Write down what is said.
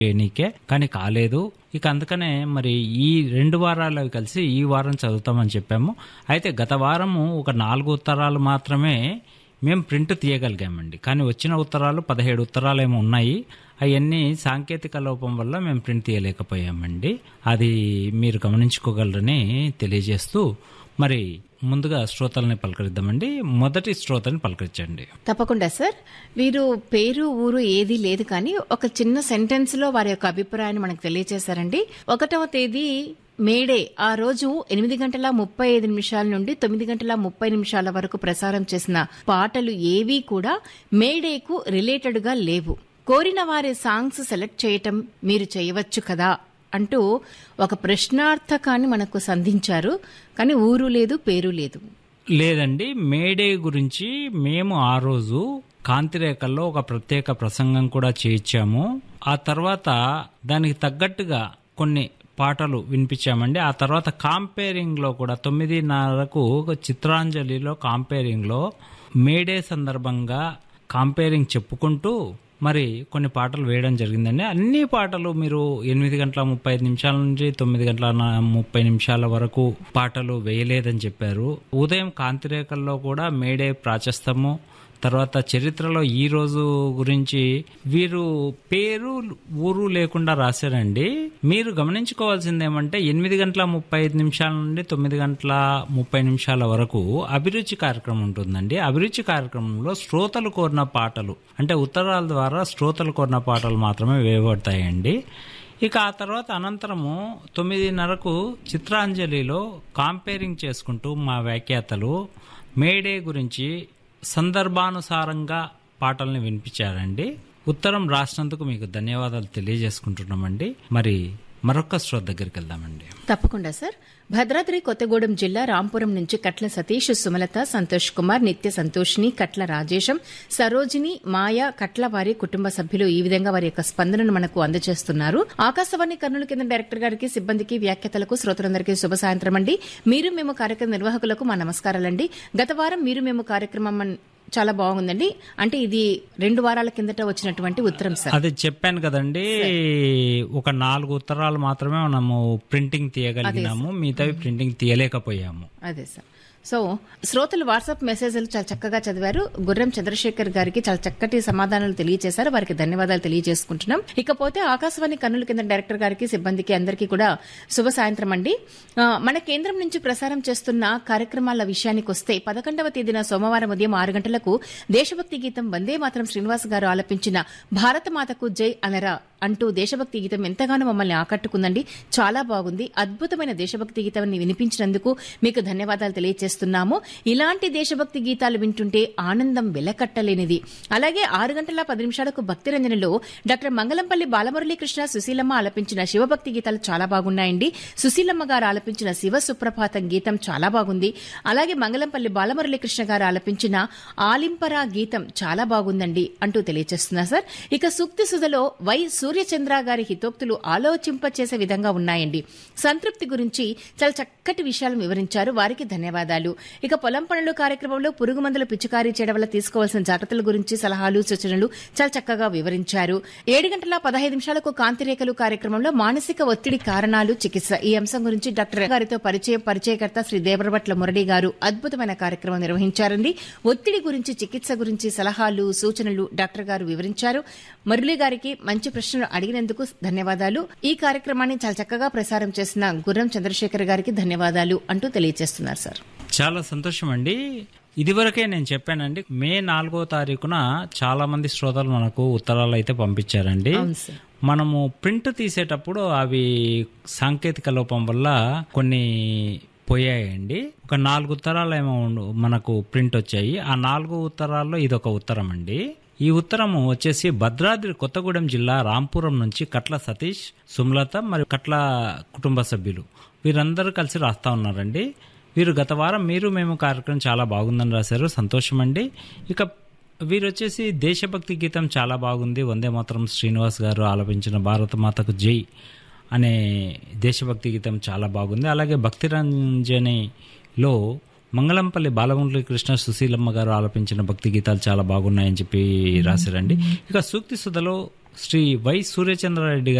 చేయనీకే కానీ కాలేదు ఇక అందుకనే మరి ఈ రెండు వారాలు అవి కలిసి ఈ వారం చదువుతామని చెప్పాము అయితే గత వారము ఒక నాలుగు ఉత్తరాలు మాత్రమే మేము ప్రింట్ తీయగలిగామండి కానీ వచ్చిన ఉత్తరాలు పదిహేడు ఉత్తరాలు ఏమో ఉన్నాయి అవన్నీ సాంకేతిక లోపం వల్ల మేము ప్రింట్ తీయలేకపోయామండి అది మీరు గమనించుకోగలరని తెలియజేస్తూ మరి ముందుగా శ్రోతల్ని పలకరిద్దామండి మొదటి శ్రోతని పలకరించండి తప్పకుండా సార్ వీరు పేరు ఊరు ఏది లేదు కానీ ఒక చిన్న సెంటెన్స్ లో వారి యొక్క అభిప్రాయాన్ని మనకు తెలియజేశారండి ఒకటవ తేదీ మేడే ఆ రోజు ఎనిమిది గంటల ముప్పై ఐదు నిమిషాల నుండి తొమ్మిది గంటల ముప్పై నిమిషాల వరకు ప్రసారం చేసిన పాటలు ఏవీ కూడా మేడేకు రిలేటెడ్ గా లేవు కోరిన వారి సాంగ్స్ సెలెక్ట్ చేయటం మీరు చేయవచ్చు కదా అంటూ ఒక ప్రశ్నార్థకాన్ని మనకు సంధించారు కానీ ఊరు లేదు పేరు లేదు లేదండి మేడే గురించి మేము ఆ రోజు కాంతిరేఖల్లో ఒక ప్రత్యేక ప్రసంగం కూడా చేయించాము ఆ తర్వాత దానికి తగ్గట్టుగా కొన్ని పాటలు వినిపించామండి ఆ తర్వాత కాంపేరింగ్ లో కూడా తొమ్మిదిన్నరకు చిత్రాంజలిలో కాంపేరింగ్ లో మేడే సందర్భంగా కాంపేరింగ్ చెప్పుకుంటూ మరి కొన్ని పాటలు వేయడం జరిగిందండి అన్ని పాటలు మీరు ఎనిమిది గంటల ముప్పై ఐదు నిమిషాల నుంచి తొమ్మిది గంటల నా- ముప్పై నిమిషాల వరకు పాటలు వేయలేదని చెప్పారు ఉదయం కాంతిరేఖల్లో కూడా మేడే ప్రాచస్తము తర్వాత చరిత్రలో ఈ రోజు గురించి వీరు పేరు ఊరు లేకుండా రాశారండి మీరు గమనించుకోవాల్సింది ఏమంటే ఎనిమిది గంటల ముప్పై ఐదు నిమిషాల నుండి తొమ్మిది గంటల ముప్పై నిమిషాల వరకు అభిరుచి కార్యక్రమం ఉంటుందండి అభిరుచి కార్యక్రమంలో శ్రోతలు కోరిన పాటలు అంటే ఉత్తరాల ద్వారా శ్రోతలు కోరిన పాటలు మాత్రమే వేయబడతాయండి ఇక ఆ తర్వాత అనంతరము తొమ్మిదిన్నరకు చిత్రాంజలిలో కాంపేరింగ్ చేసుకుంటూ మా వ్యాఖ్యాతలు మేడే గురించి సందర్భానుసారంగా పాటల్ని వినిపించారండి ఉత్తరం రాసినందుకు మీకు ధన్యవాదాలు తెలియజేసుకుంటున్నామండి మరి మరొక శ్రోత దగ్గరికి వెళ్దామండి తప్పకుండా సార్ భద్రాద్రి కొత్తగూడెం జిల్లా రాంపురం నుంచి కట్ల సతీష్ సుమలత సంతోష్ కుమార్ నిత్య సంతోషిని కట్ల రాజేశం సరోజిని మాయ కట్ల వారి కుటుంబ సభ్యులు ఈ విధంగా వారి యొక్క స్పందనను మనకు అందజేస్తున్నారు ఆకాశవాణి కర్నూలు కేంద్ర డైరెక్టర్ గారికి సిబ్బందికి వ్యాఖ్యతలకు శ్రోతలందరికీ శుభ సాయంత్రం అండి మీరు మేము కార్యక్రమ నిర్వాహకులకు మా నమస్కారాలండి గత వారం మీరు మేము కార్యక్రమం అన్- చాలా బాగుందండి అంటే ఇది రెండు వారాల కిందట వచ్చినటువంటి ఉత్తరం సార్ అది చెప్పాను కదండి ఒక నాలుగు ఉత్తరాలు మాత్రమే మనము ప్రింటింగ్ తీయగలిగినాము మిగతావి ప్రింటింగ్ తీయలేకపోయాము అదే సార్ సో శ్రోతలు వాట్సాప్ మెసేజ్లు చాలా చక్కగా చదివారు గుర్రం చంద్రశేఖర్ గారికి చాలా చక్కటి సమాధానాలు తెలియజేశారు వారికి ధన్యవాదాలు తెలియజేసుకుంటున్నాం ఇకపోతే ఆకాశవాణి కర్నూలు కింద డైరెక్టర్ గారికి సిబ్బందికి అందరికీ కూడా శుభ సాయంత్రం అండి ఆ, మన కేంద్రం నుంచి ప్రసారం చేస్తున్న కార్యక్రమాల విషయానికి వస్తే పదకొండవ తేదీన సోమవారం ఉదయం ఆరు గంటలకు దేశభక్తి గీతం వందే మాత్రం శ్రీనివాస్ గారు ఆలపించిన భారత మాతకు జై అనరా అంటూ దేశభక్తి గీతం ఎంతగానో మమ్మల్ని ఆకట్టుకుందండి చాలా బాగుంది అద్భుతమైన దేశభక్తి గీతాన్ని వినిపించినందుకు మీకు ధన్యవాదాలు తెలియజేస్తున్నాము ఇలాంటి దేశభక్తి గీతాలు వింటుంటే ఆనందం వెలకట్టలేనిది అలాగే ఆరు గంటల పది నిమిషాలకు భక్తి రంజనలో డాక్టర్ మంగళంపల్లి బాలమురళీకృష్ణ సుశీలమ్మ ఆలపించిన శివభక్తి గీతాలు చాలా బాగున్నాయండి సుశీలమ్మ గారు ఆలపించిన శివ సుప్రభాతం గీతం చాలా బాగుంది అలాగే మంగళంపల్లి బాలమురళీకృష్ణ గారు ఆలపించిన ఆలింపరా గీతం చాలా బాగుందండి అంటూ తెలియజేస్తున్నారు సార్ ఇక సూక్తి సుధలో వై సూర్యచంద్ర గారి హితోక్తులు ఆలోచింపచేసే విధంగా ఉన్నాయండి సంతృప్తి గురించి చాలా చక్కటి విషయాలను వివరించారు వారికి ధన్యవాదాలు ఇక పొలం పనులు కార్యక్రమంలో పురుగు మందులు పిచికారీ చేయడం వల్ల తీసుకోవాల్సిన జాగ్రత్తల గురించి సలహాలు సూచనలు చాలా చక్కగా వివరించారు ఏడు గంటల పదహైదు నిమిషాలకు కాంతిరేఖలు కార్యక్రమంలో మానసిక ఒత్తిడి కారణాలు చికిత్స ఈ అంశం గురించి డాక్టర్ గారితో పరిచయం పరిచయకర్త శ్రీ దేవరభట్ల మురళి గారు అద్భుతమైన కార్యక్రమం నిర్వహించారండి ఒత్తిడి గురించి చికిత్స గురించి సలహాలు సూచనలు డాక్టర్ గారు వివరించారు మురళి గారికి మంచి ప్రశ్నలు అడిగినందుకు ధన్యవాదాలు ఈ కార్యక్రమాన్ని చాలా చక్కగా ప్రసారం చేసిన గుర్రం చంద్రశేఖర్ గారికి ధన్యవాదాలు అంటూ తెలియజేస్తున్నారు సార్ చాలా సంతోషం అండి ఇదివరకే నేను చెప్పానండి మే నాలుగో తారీఖున చాలా మంది శ్రోతలు మనకు ఉత్తరాలు అయితే పంపించారండి అవును సార్ మనము ప్రింట్ తీసేటప్పుడు అవి సాంకేతిక లోపం వల్ల కొన్ని పోయాయండి ఒక నాలుగు ఉత్తరాలు ఏమో ఉండు- మనకు ప్రింట్ వచ్చాయి ఆ నాలుగు ఉత్తరాల్లో ఇదొక ఉత్తరం అండి ఈ ఉత్తరము వచ్చేసి భద్రాద్రి కొత్తగూడెం జిల్లా రాంపురం నుంచి కట్ల సతీష్ సుమలత మరియు కట్ల కుటుంబ సభ్యులు వీరందరూ కలిసి రాస్తా ఉన్నారండి వీరు గత వారం మీరు మేము కార్యక్రమం చాలా బాగుందని రాశారు సంతోషం అండి ఇక వీరు వచ్చేసి దేశభక్తి గీతం చాలా బాగుంది వందే మాత్రం శ్రీనివాస్ గారు ఆలపించిన భారత మాతకు జై అనే దేశభక్తి గీతం చాలా బాగుంది అలాగే భక్తి రంజనిలో మంగళంపల్లి బాలమురళీ కృష్ణ సుశీలమ్మ గారు ఆలపించిన భక్తి గీతాలు చాలా బాగున్నాయని చెప్పి రాశారండి ఇక సూక్తి సుధలో శ్రీ వై సూర్యచంద్రారెడ్డి